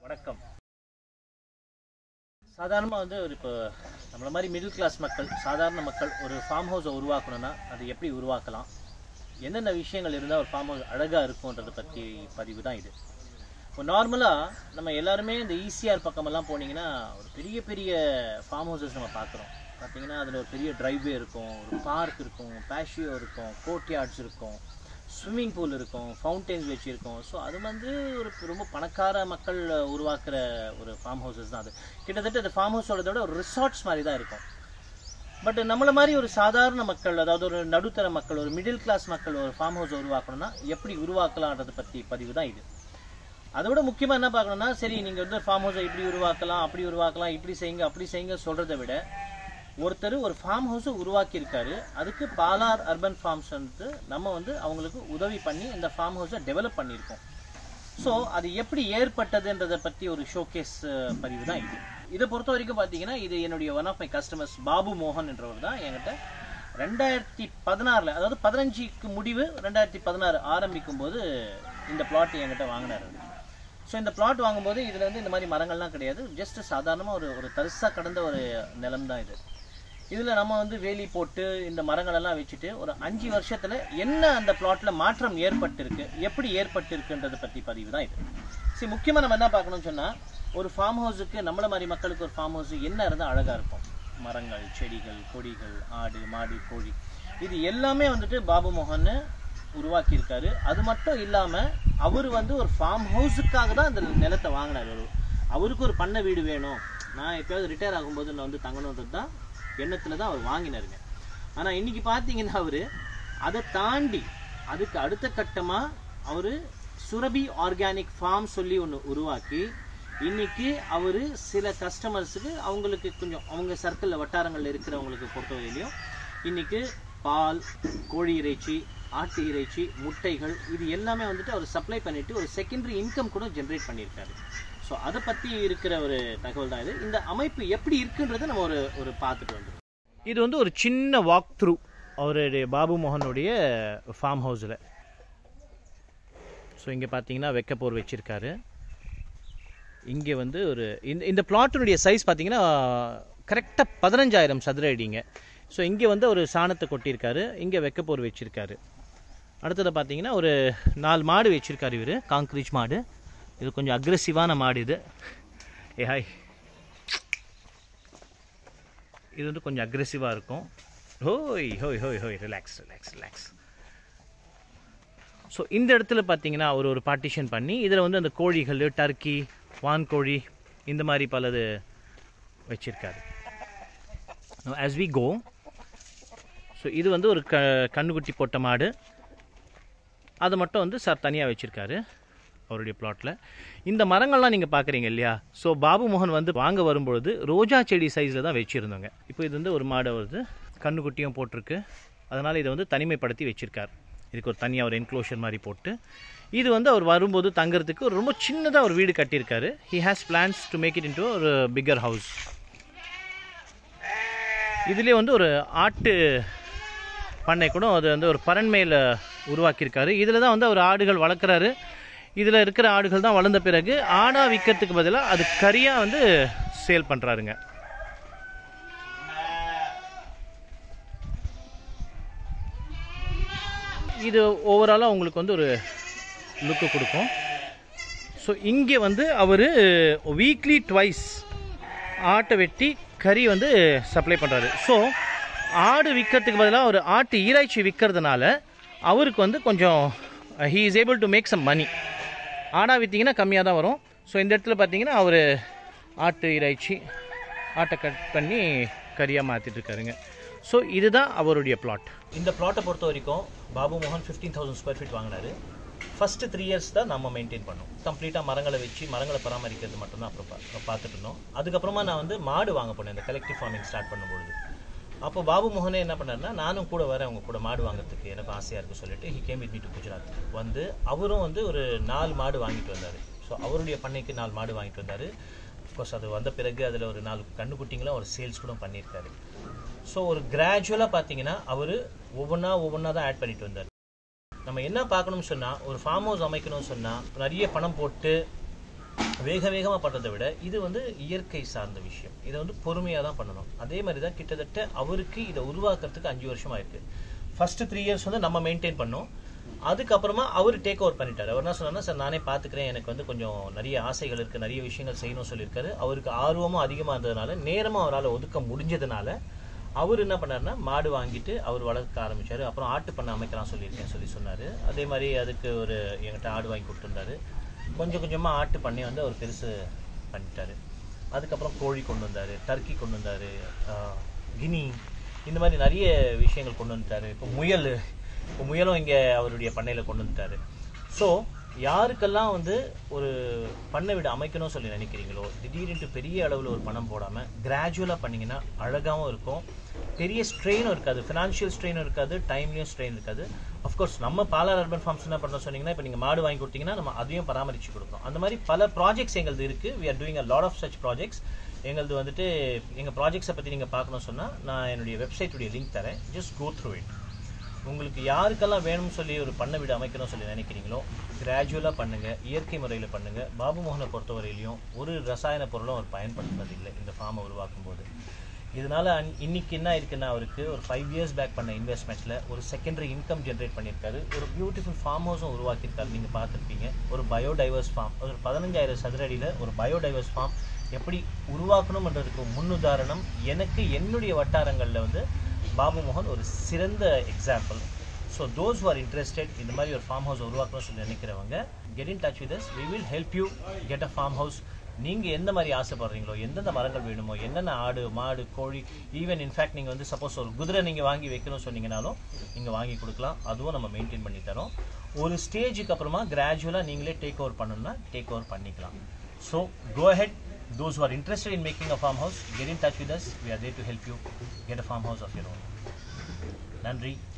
வணக்கம் சாதாரணமாக வந்து ஒரு இப்போ நம்மள மாதிரி மிடில் கிளாஸ் மக்கள் சாதாரண மக்கள் ஒரு ஃபார்ம் ஹவுஸை உருவாக்கணும்னா அது எப்படி உருவாக்கலாம் என்னென்ன விஷயங்கள் இருந்தால் ஒரு ஃபார்ம் ஹவுஸ் அழகாக இருக்கும்ன்றதை பற்றி பதிவு தான் இது இப்போ நார்மலாக நம்ம எல்லாருமே இந்த ஈசிஆர் பக்கமெல்லாம் போனீங்கன்னா ஒரு பெரிய பெரிய ஃபார்ம் ஹவுசஸ் நம்ம பார்க்குறோம் பார்த்தீங்கன்னா அதில் ஒரு பெரிய டிரைவே இருக்கும் ஒரு பார்க் இருக்கும் பேஷியோ இருக்கும் கோர்ட்யார்ட்ஸ் இருக்கும் ஸ்விம்மிங் பூல் இருக்கும் ஃபவுண்டெயின்ஸ் வச்சுருக்கோம் ஸோ அது வந்து ஒரு ரொம்ப பணக்கார மக்கள் உருவாக்குற ஒரு ஃபார்ம் ஹவுசஸ் தான் அது கிட்டத்தட்ட அந்த ஃபார்ம் ஹவுஸோட விட ஒரு ரிசார்ட்ஸ் மாதிரி தான் இருக்கும் பட் நம்மள மாதிரி ஒரு சாதாரண மக்கள் அதாவது ஒரு நடுத்தர மக்கள் ஒரு மிடில் கிளாஸ் மக்கள் ஒரு ஃபார்ம் ஹவுஸ் உருவாக்கணும்னா எப்படி உருவாக்கலான்றதை பற்றி பதிவு தான் இது அதை விட முக்கியமாக என்ன பார்க்கணும்னா சரி நீங்கள் வந்து ஃபார்ம் ஹவுஸை இப்படி உருவாக்கலாம் அப்படி உருவாக்கலாம் இப்படி செய்யுங்க அப்படி செய்யுங்க சொல்கிறத விட ஒருத்தர் ஒரு ஃபார்ம் ஹவுஸை உருவாக்கியிருக்காரு அதுக்கு பாலார் அர்பன் ஃபார்ம்ஸ் வந்து நம்ம வந்து அவங்களுக்கு உதவி பண்ணி இந்த ஃபார்ம் ஹவுஸை டெவலப் பண்ணியிருக்கோம் ஸோ அது எப்படி ஏற்பட்டதுன்றதை பற்றி ஒரு ஷோகேஸ் பதிவு தான் இது இதை பொறுத்த வரைக்கும் பார்த்தீங்கன்னா இது என்னுடைய one of my customers Babu மோகன் என்றவர் தான் என்கிட்ட ரெண்டாயிரத்தி பதினாறில் அதாவது பதினஞ்சுக்கு முடிவு ரெண்டாயிரத்தி பதினாறு ஆரம்பிக்கும் போது இந்த பிளாட் என்கிட்ட வாங்கினார் அவர் ஸோ இந்த பிளாட் வாங்கும்போது இதில் வந்து இந்த மாதிரி மரங்கள்லாம் கிடையாது ஜஸ்ட் சாதாரணமாக ஒரு ஒரு தரிசாக கடந்த ஒரு நிலம் தான் இது இதில் நம்ம வந்து வேலி போட்டு இந்த மரங்களெல்லாம் வச்சுட்டு ஒரு அஞ்சு வருஷத்தில் என்ன அந்த பிளாட்டில் மாற்றம் ஏற்பட்டிருக்கு எப்படி ஏற்பட்டிருக்குன்றதை பற்றி பதிவு தான் இது சரி முக்கியமாக நம்ம என்ன பார்க்கணும்னு சொன்னால் ஒரு ஃபார்ம் ஹவுஸுக்கு நம்மள மாதிரி மக்களுக்கு ஒரு ஃபார்ம் ஹவுஸ் என்ன இருந்தால் அழகாக இருக்கும் மரங்கள் செடிகள் கொடிகள் ஆடு மாடு கோழி இது எல்லாமே வந்துட்டு பாபு மோகன் உருவாக்கியிருக்காரு அது மட்டும் இல்லாமல் அவர் வந்து ஒரு ஃபார்ம் ஹவுஸுக்காக தான் அந்த நிலத்தை வாங்கினார் அவர் அவருக்கு ஒரு பண்ணை வீடு வேணும் நான் எப்பயாவது ரிட்டையர் ஆகும்போது நான் வந்து தங்கணுன்றது தான் எண்ணத்தில் தான் அவர் வாங்கினாருங்க ஆனால் இன்னைக்கு பார்த்தீங்கன்னா அவர் அதை தாண்டி அதுக்கு அடுத்த கட்டமாக அவர் சுரபி ஆர்கானிக் ஃபார்ம் சொல்லி ஒன்று உருவாக்கி இன்னைக்கு அவர் சில கஸ்டமர்ஸுக்கு அவங்களுக்கு கொஞ்சம் அவங்க சர்க்கிளில் வட்டாரங்களில் இருக்கிறவங்களுக்கு பொறுத்தவரையிலையும் இன்னைக்கு பால் கோழி இறைச்சி ஆட்டு இறைச்சி முட்டைகள் இது எல்லாமே வந்துட்டு அவர் சப்ளை பண்ணிட்டு ஒரு செகண்டரி இன்கம் கூட ஜென்ரேட் பண்ணியிருக்காரு ஸோ அதை பற்றி இருக்கிற ஒரு தகவல் தான் இது இந்த அமைப்பு எப்படி இருக்குன்றதை நம்ம ஒரு ஒரு பார்த்துட்டு வந்துடும் இது வந்து ஒரு சின்ன வாக் த்ரூ அவருடைய பாபு மோகனுடைய ஃபார்ம் ஹவுஸில் ஸோ இங்கே பார்த்தீங்கன்னா வெக்கப்போர் வச்சுருக்காரு இங்கே வந்து ஒரு இந்த இந்த பிளாட்டினுடைய சைஸ் பார்த்தீங்கன்னா கரெக்டாக பதினஞ்சாயிரம் சதுர அடிங்க ஸோ இங்கே வந்து ஒரு சாணத்தை கொட்டியிருக்காரு இங்கே வெக்கப்போர் வச்சுருக்காரு அடுத்தது பார்த்தீங்கன்னா ஒரு நாலு மாடு வச்சுருக்காரு இவர் காங்க்ரீட் மாடு இது கொஞ்சம் அக்ரெசிவான மாடு இது ஏ ஹாய் இது வந்து கொஞ்சம் அக்ரெசிவாக இருக்கும் ஹோய் ஹோய் ஹோய் ஹோய் ரிலாக்ஸ் ரிலாக்ஸ் ரிலாக்ஸ் ஸோ இந்த இடத்துல பார்த்தீங்கன்னா அவர் ஒரு பார்ட்டிஷன் பண்ணி இதில் வந்து அந்த கோழிகள் டர்க்கி வான்கோழி இந்த மாதிரி பலது வச்சுருக்காரு ஆஸ் வி கோ ஸோ இது வந்து ஒரு க கண்ணுக்குட்டி போட்ட மாடு அதை மட்டும் வந்து சார் தனியாக வச்சுருக்காரு அவருடைய பிளாட்டில் இந்த மரங்கள்லாம் நீங்கள் பார்க்குறீங்க இல்லையா ஸோ பாபு மோகன் வந்து வாங்க வரும்பொழுது ரோஜா செடி சைஸில் தான் வச்சுருந்தோங்க இப்போ இது வந்து ஒரு மாடை வருது கண்ணுக்குட்டியும் போட்டிருக்கு அதனால் இதை வந்து தனிமைப்படுத்தி வச்சுருக்கார் இதுக்கு ஒரு தனியாக ஒரு என்க்ளோஷர் மாதிரி போட்டு இது வந்து அவர் வரும்போது தங்குறதுக்கு ஒரு ரொம்ப சின்னதாக ஒரு வீடு கட்டியிருக்காரு he has plans to make it into ஒரு பிக்கர் ஹவுஸ் இதுலேயே வந்து ஒரு ஆட்டு பண்ணை கூட அது வந்து ஒரு பரண்மையில் உருவாக்கியிருக்காரு இதில் தான் வந்து அவர் ஆடுகள் வளர்க்குறாரு இதில் இருக்கிற ஆடுகள் தான் வளர்ந்த பிறகு ஆடாக விற்கிறதுக்கு பதிலாக அது கறியாக வந்து சேல் பண்ணுறாருங்க இது ஓவராலாக உங்களுக்கு வந்து ஒரு லுக்கு கொடுக்கும் ஸோ இங்கே வந்து அவர் வீக்லி ட்வைஸ் ஆட்டை வெட்டி கறி வந்து சப்ளை பண்ணுறாரு ஸோ ஆடு விற்கிறதுக்கு பதிலாக ஒரு ஆட்டு ஈராய்ச்சி விற்கிறதுனால அவருக்கு வந்து கொஞ்சம் he is able to make some money ஆடாக விற்றீங்கன்னா கம்மியாக தான் வரும் ஸோ இந்த இடத்துல பார்த்தீங்கன்னா அவர் ஆட்டு இறைச்சி ஆட்டை கட் பண்ணி கறியாக மாற்றிட்டு இருக்காருங்க ஸோ இதுதான் அவருடைய பிளாட் இந்த பிளாட்டை பொறுத்த வரைக்கும் பாபு மோகன் ஃபிஃப்டீன் தௌசண்ட் ஸ்கொயர் ஃபீட் வாங்கினாரு ஃபஸ்ட்டு த்ரீ இயர்ஸ் தான் நம்ம மெயின்டைன் பண்ணோம் கம்ப்ளீட்டாக மரங்களை வச்சு மரங்களை பராமரிக்கிறது மட்டும்தான் அப்புறம் பா- பார்த்துட்டு இருந்தோம் அதுக்கப்புறமா நான் வந்து மாடு வாங்க போனேன் இந்த கலெக்டிவ் ஃபார்மிங் ஸ்டார்ட் பண்ணும்பொழுது அப்போ பாபு மோகனே என்ன பண்ணாருன்னா நானும் கூட வரேன் அவங்க கூட மாடு வாங்குறதுக்கு எனக்கு ஆசையாக இருக்குது சொல்லிட்டு he came with me to Gujarat வந்து அவரும் வந்து ஒரு நாலு மாடு வாங்கிட்டு வந்தார் ஸோ அவருடைய பண்ணைக்கு நாலு மாடு வாங்கிட்டு வந்தார் கோர்ஸ் அது வந்த பிறகு அதில் ஒரு நாலு கண்ணுக்குட்டிங்களும் அவர் சேல்ஸ் கூட பண்ணியிருக்காரு ஸோ ஒரு கிராஜுவலாக பார்த்தீங்கன்னா அவர் ஒவ்வொன்றா ஒவ்வொன்றா தான் ஆட் பண்ணிட்டு வந்தார் நம்ம என்ன பார்க்கணும்னு சொன்னால் ஒரு ஃபார்ம் ஹவுஸ் அமைக்கணும்னு சொன்னால் நிறைய பணம் போட்டு வேக வேகமாக பண்ணுறதை விட இது வந்து இயற்கை சார்ந்த விஷயம் இதை வந்து பொறுமையாக தான் பண்ணணும் அதே மாதிரி தான் கிட்டத்தட்ட அவருக்கு இதை உருவாக்குறதுக்கு அஞ்சு வருஷம் ஆயிருக்கு ஃபர்ஸ்ட் த்ரீ இயர்ஸ் வந்து நம்ம மெயின்டைன் பண்ணோம் அதுக்கப்புறமா அவர் டேக் ஓவர் பண்ணிட்டாரு அவர் என்ன சொன்னார்னா சார் நானே பார்த்துக்கிறேன் எனக்கு வந்து கொஞ்சம் நிறைய ஆசைகள் இருக்குது நிறைய விஷயங்கள் செய்யணும்னு சொல்லியிருக்காரு அவருக்கு ஆர்வமும் அதிகமாக இருந்ததுனால நேரமும் அவரால் ஒதுக்க முடிஞ்சதுனால அவர் என்ன பண்ணாருன்னா மாடு வாங்கிட்டு அவர் வளர்க்க ஆரம்பிச்சாரு அப்புறம் ஆட்டு பண்ண அமைக்கலாம் சொல்லியிருக்கேன் சொல்லி சொன்னார் அதே மாதிரி அதுக்கு ஒரு என்கிட்ட ஆடு வாங்கி கொடுத்துருந்தாரு கொஞ்சம் கொஞ்சமாக ஆட்டு பண்ணி வந்து அவர் பெருசு பண்ணிட்டாரு அதுக்கப்புறம் கோழி கொண்டு வந்தார் டர்க்கி கொண்டு வந்தார் கினி இந்த மாதிரி நிறைய விஷயங்கள் கொண்டு வந்துட்டாரு இப்போ முயல் இப்போ முயலும் இங்கே அவருடைய பண்ணையில் கொண்டு வந்துட்டாரு ஸோ யாருக்கெல்லாம் வந்து ஒரு பண்ணை வீடு அமைக்கணும்னு சொல்லி நினைக்கிறீங்களோ திடீர்னு பெரிய அளவில் ஒரு பணம் போடாமல் கிராஜுவலாக பண்ணிங்கன்னா அழகாகவும் இருக்கும் பெரிய ஸ்ட்ரெயினும் இருக்காது ஃபினான்ஷியல் ஸ்ட்ரெயினும் இருக்காது டைம்லேயும் ஸ்ட்ரெயின் இருக்காது அஃப்கோர்ஸ் நம்ம பாலார் அர்பன் ஃபார்ம்ஸ் என்ன பண்ண சொன்னீங்கன்னா இப்போ நீங்கள் மாடு வாங்கி கொடுத்தீங்கன்னா நம்ம அதையும் பராமரித்து கொடுக்குறோம் அந்த மாதிரி பல ப்ராஜெக்ட்ஸ் எங்களது இருக்குது we are doing a lot of such projects எங்களது வந்துட்டு எங்கள் ப்ராஜெக்ட்ஸை பற்றி நீங்கள் பார்க்கணும்னு சொன்னால் நான் என்னுடைய வெப்சைட்டுடைய லிங்க் தரேன் ஜஸ்ட் கோ த்ரூ இட் உங்களுக்கு யாருக்கெல்லாம் வேணும்னு சொல்லி ஒரு பண்ணை வீடு அமைக்கணும்னு சொல்லி நினைக்கிறீங்களோ கிராஜுவலாக பண்ணுங்கள் இயற்கை முறையில் பண்ணுங்கள் பாபு மோகனை பொறுத்தவரையிலையும் ஒரு ரசாயன பொருளும் அவர் பயன்படுத்துவதில்லை இந்த ஃபார்மை உருவாக்கும் போது இதனால அன்- இன்னைக்கு என்ன இருக்குன்னா அவருக்கு ஒரு ஃபைவ் இயர்ஸ் பேக் பண்ண இன்வெஸ்ட்மெண்ட்ல ஒரு செகண்டரி இன்கம் ஜென்ரேட் பண்ணியிருக்காரு ஒரு பியூட்டிஃபுல் ஃபார்ம் ஹவுஸும் உருவாக்கியிருக்காரு நீங்க பார்த்துருப்பீங்க ஒரு பயோடைவர்ஸ் ஃபார்ம் ஒரு பதினஞ்சாயிரம் சதுரடியில் ஒரு பயோடைவர்ஸ் ஃபார்ம் எப்படி உருவாக்கணும்ன்றதுக்கு முன்னுதாரணம் எனக்கு என்னுடைய வட்டாரங்களில் வந்து பாபு மோகன் ஒரு சிறந்த example so those are interested இந்த மாதிரி ஒரு ஃபார்ம் ஹவுஸ் உருவாக்கணும்னு சொல்லி நினைக்கிறவங்க get in touch with us we will help you get a farm house நீங்கள் எந்த மாதிரி ஆசைப்படுறீங்களோ எந்தெந்த மரங்கள் வேணுமோ என்னென்ன ஆடு மாடு கோழி ஈவன் இன்ஃபேக்ட் நீங்கள் வந்து சப்போஸ் ஒரு குதிரை நீங்கள் வாங்கி வைக்கணும்னு சொன்னீங்கனாலும் நீங்கள் வாங்கி கொடுக்கலாம் அதுவும் நம்ம மெயின்டைன் பண்ணி தரோம் ஒரு ஸ்டேஜுக்கு அப்புறமா கிராஜுவலாக நீங்களே டேக் ஓவர் பண்ணணும்னா டேக் ஓவர் பண்ணிக்கலாம் so go ahead those who are interested in making a farmhouse get in touch with us we are there to help you get a farmhouse of your own நன்றி